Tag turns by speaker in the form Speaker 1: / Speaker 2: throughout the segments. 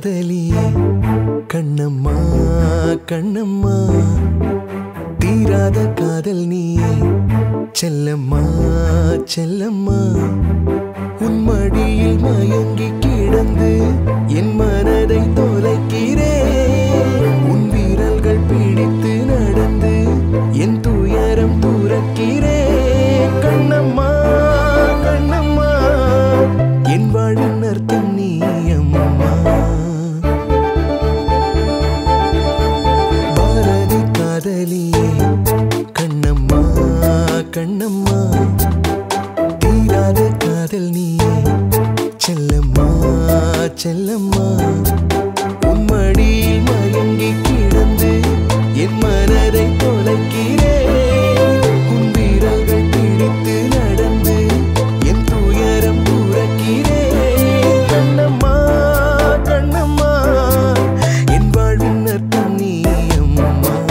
Speaker 1: காதலியே கண்ணம்மா கண்ணம்மா தீராத காதல் நீயே செல்லம்மா செல்லம்மா உன் மடியில் மயங்கி கிடந்து என் மனதை தொலைக்கிறேன் உன் வீரல்கள் பிடித்து நடந்து என் துயரம் துறக்கிறேன் கண்ணம்மா கண்ணம்மா என் வாழின் அர்த்தம் நீ அம்மா பாரதி காதலியே கண்ணம்மா கண்ணம்மா தீராத காதல் நீயே செல்லம்மா செல்லம்மா உன் மடியில் மயங்கி கிடந்து என் மனதை தொலைக்கிறேன் உன் வீரர்கள் பிடித்து நடந்து என் துயரம் துறக்கிறேன் கண்ணம்மா கண்ணம்மா என் வாழ்வின் அர்த்தம் நீ அம்மா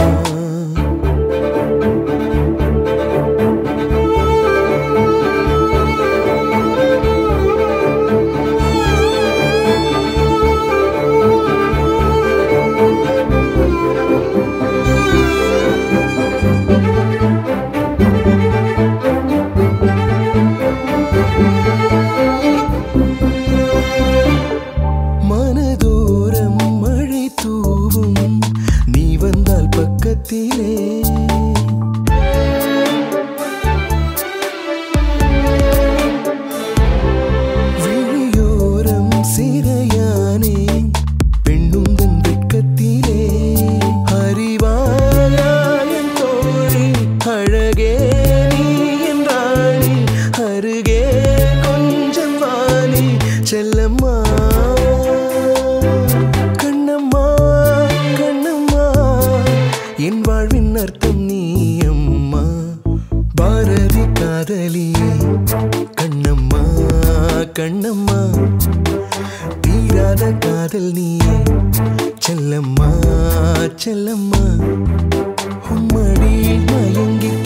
Speaker 1: மனதோரம் மழை தூவும் நீ வந்தால் பக்கத்திலே விழியோரம் சிறையானே பெண்ணுந்தன் வெட்கத்திலே அறிவாயன் தோழி அழகே நீ என் ராணி அருகே கொஞ்சம் வாணி செல்லம்மா கண்ணம்மா கண்ணம்மா என் வாழ்வின் அர்த்தம் நீ அம்மா பாரதி காதலியே கண்ணம்மா கண்ணம்மா தீராத காதல் நீயே செல்லம்மா செல்லம்மா உம்மடியில் மயங்கி